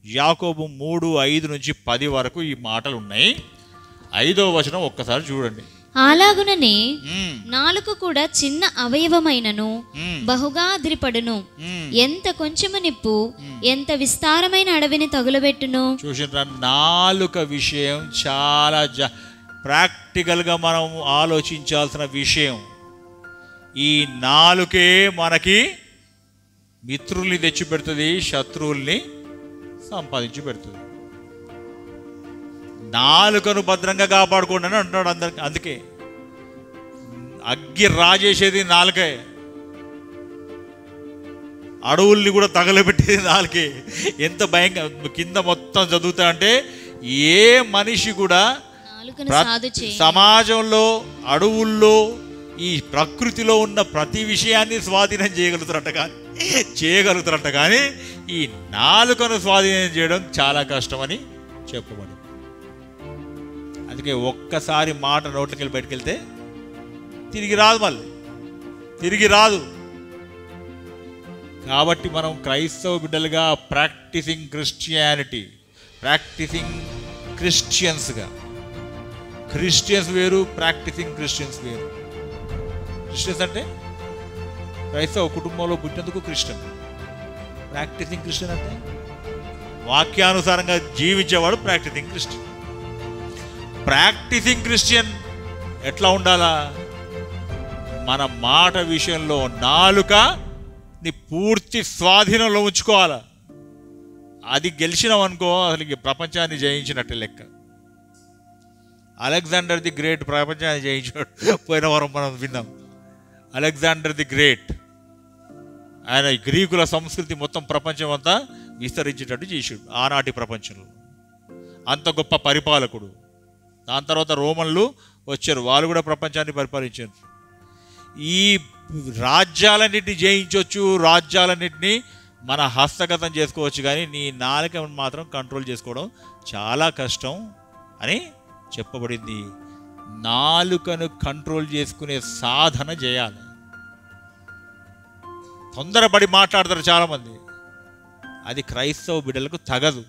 యాకోబు మూడు ఐదు నుంచి పది వరకు ఈ మాటలు ఉన్నాయి ఐదో వచనం ఒక్కసారి చూడండి అలాగుననే మ్మ్, నాలుక కూడా చిన్న అవయవమైనను మ్మ్, బహుగా అదిరిపడును మ్మ్. ఎంత కొంచెము నిప్పు ఎంత విస్తారమైన అడవిని తగులబెట్టును చూసినరా నాలుక విషయం చాలా జ ప్రాక్టికల్గా మనం ఆలోచించాల్సిన విషయం ఈ నాలుకే మనకి మిత్రుల్ని తెచ్చిపెడుతుంది శత్రువుల్ని సంపాదించి పెడుతుంది నాలుకను భద్రంగా కాపాడుకోండి అని అంటున్నాడు అందరికి అందుకే అగ్గి రాజేసేది నాలుకే అడవుల్ని కూడా తగలబెట్టేది నాలుకే ఎంత భయంగా కింద మొత్తం చదువుతా అంటే ఏ మనిషి కూడా నాలుకను ప్ర- సాధు చేయి సమాజంలో అడవుల్లో ఈ ప్రకృతిలో ఉన్న ప్రతి విషయాన్ని స్వాధీనం చేయగలుగుతారట కానీ చేయగలుగుతారట కానీ ఈ నాలుకను స్వాధీనం చేయడం చాలా కష్టమని చెప్పబడి అందుకే ఒక్కసారి మాట నోట్లకి వెళ్ళి బయటకు వెళ్తే తిరిగి రాదు మళ్ళీ తిరిగి రాదు కాబట్టి మనం క్రైస్తవ బిడ్డలుగా ప్రాక్టీసింగ్ క్రిస్టియానిటీ ప్రాక్టీసింగ్ క్రిస్టియన్స్గా క్రిస్టియన్స్ వేరు ప్రాక్టీసింగ్ క్రిస్టియన్స్ వేరు క్రిస్టియన్స్ అంటే క్రైస్తవ కుటుంబంలో పుట్టినందుకు క్రిస్టియన్ ప్రాక్టీసింగ్ క్రిస్టియన్ అంటే వాక్యానుసారంగా జీవించేవాడు ప్రాక్టీసింగ్ క్రిస్టియన్ ప్రాక్టీసింగ్ క్రిస్టియన్ ఎట్లా ఉండాలా మన మాట విషయంలో నాలుక నీ పూర్తి స్వాధీనంలో ఉంచుకోవాలా అది గెలిచినాం అనుకో అసలు ఈ ప్రపంచాన్ని జయించినట్టే లెక్క అలెగ్జాండర్ ది గ్రేట్ ప్రపంచాన్ని జయించాడు పోయిన వారం మనం విన్నాం అలెగ్జాండర్ ది గ్రేట్ ఆయన ఈ గ్రీకుల సంస్కృతి మొత్తం ప్రపంచం అంతా విస్తరించేటట్టు చేసాడు ఆనాటి ప్రపంచంలో అంత గొప్ప పరిపాలకుడు దాని తర్వాత రోమన్లు వచ్చారు వాళ్ళు కూడా ప్రపంచాన్ని పరిపాలించారు ఈ రాజ్యాలన్నింటినీ జయించవచ్చు రాజ్యాలన్నింటినీ మన హస్తగతం చేసుకోవచ్చు కానీ నీ నాలుక మాత్రం కంట్రోల్ చేసుకోవడం చాలా కష్టం అని చెప్పబడింది నాలుకను కంట్రోల్ చేసుకునే సాధన చేయాలి తొందరపడి మాట్లాడతారు చాలామంది అది క్రైస్తవ బిడ్డలకు తగదు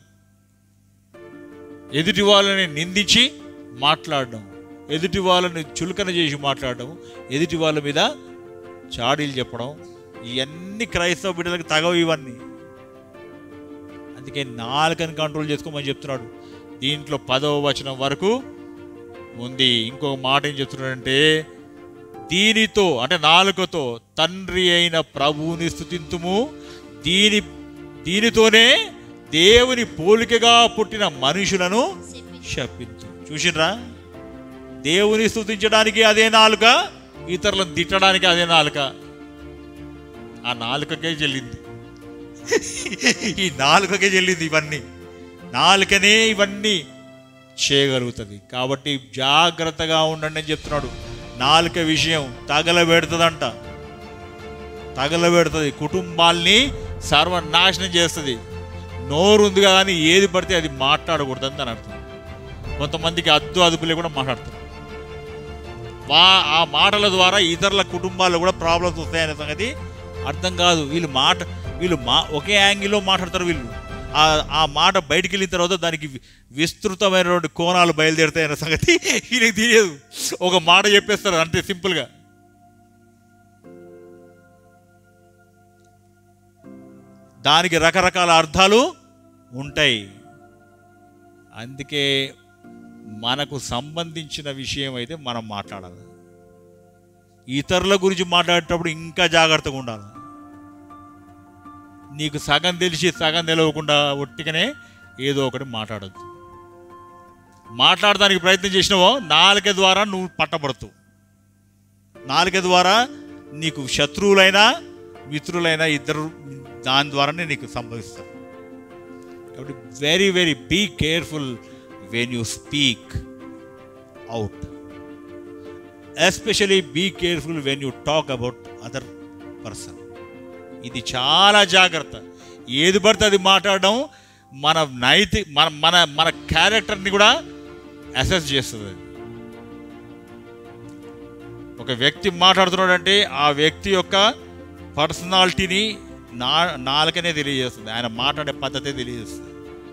ఎదుటి వాళ్ళని నిందించి మాట్లాడడం ఎదుటి వాళ్ళని చులకన చేసి మాట్లాడడం ఎదుటి వాళ్ళ మీద చాడీలు చెప్పడం ఇవన్నీ క్రైస్తవ బిడ్డలకు తగవు ఇవన్నీ అందుకే నాలుకని కంట్రోల్ చేసుకోమని చెప్తున్నాడు దీంట్లో పదవ వచనం వరకు ఉంది ఇంకొక మాట ఏం చెప్తున్నాడంటే దీనితో అంటే నాలుకతో తండ్రి అయిన ప్రభువుని స్థుతింతుము దీని దీనితోనే దేవుని పోలికగా పుట్టిన మనుషులను శపించు చూసినరా దేవుని స్థుతించడానికి అదే నాలుక ఇతరులను తిట్టడానికి అదే నాలుక ఆ నాలుకకే చెల్లింది ఈ నాలుకకే చెల్లింది ఇవన్నీ నాలుకనే ఇవన్నీ చేయగలుగుతుంది కాబట్టి జాగ్రత్తగా ఉండండి అని చెప్తున్నాడు నాలుక విషయం తగలబెడుతుందంట తగలబెడుతుంది కుటుంబాల్ని సర్వనాశనం చేస్తుంది నోరు ఉంది కదా అని ఏది పడితే అది మాట్లాడకూడదని అని అర్థం కొంతమందికి అద్దు అదుపు లేకుండా మాట్లాడతారు వా ఆ మాటల ద్వారా ఇతరుల కుటుంబాల్లో కూడా ప్రాబ్లమ్స్ వస్తాయనే సంగతి అర్థం కాదు వీళ్ళు మాట వీళ్ళు మా ఒకే యాంగిల్లో మాట్లాడతారు వీళ్ళు ఆ ఆ మాట బయటికి వెళ్ళిన తర్వాత దానికి వి- విస్తృతమైనటువంటి కోణాలు బయలుదేరుతాయనే సంగతి వీళ్ళకి తెలియదు ఒక మాట చెప్పేస్తారు అంతే సింపుల్గా దానికి రకరకాల అర్థాలు ఉంటాయి అందుకే మనకు సంబంధించిన విషయం అయితే మనం మాట్లాడాలి ఇతరుల గురించి మాట్లాడేటప్పుడు ఇంకా జాగ్రత్తగా ఉండాలి నీకు సగం తెలిసి సగం తెలియకుండా ఒట్టిగానే ఏదో ఒకటి మాట్లాడద్దు మాట్లాడడానికి ప్రయత్నం చేసినావో నాలుక ద్వారా నువ్వు పట్టబడతావు నాలుక ద్వారా నీకు శత్రువులైనా మిత్రులైనా ఇద్దరు దాని ద్వారానే నీకు సంభవిస్తారు కాబట్టి very very be careful when you speak out especially be careful when you talk about other person ఇది చాలా జాగ్రత్త ఏది పడితే అది మాట్లాడడం మన నైతి మన మన మన క్యారెక్టర్ని కూడా అసెస్ చేస్తుంది అది ఒక వ్యక్తి మాట్లాడుతున్నాడంటే ఆ వ్యక్తి యొక్క పర్సనాలిటీని నా నాలుకనే తెలియజేస్తుంది ఆయన మాట్లాడే పద్ధతే తెలియజేస్తుంది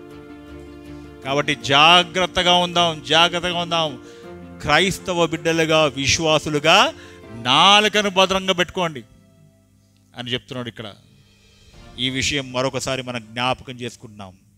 కాబట్టి జాగ్రత్తగా ఉందాం జాగ్రత్తగా ఉందాం క్రైస్తవ బిడ్డలుగా విశ్వాసులుగా నాలుకను భద్రంగా పెట్టుకోండి అని చెప్తున్నాడు ఇక్కడ ఈ విషయం మరొకసారి మనం జ్ఞాపకం చేసుకుంటున్నాం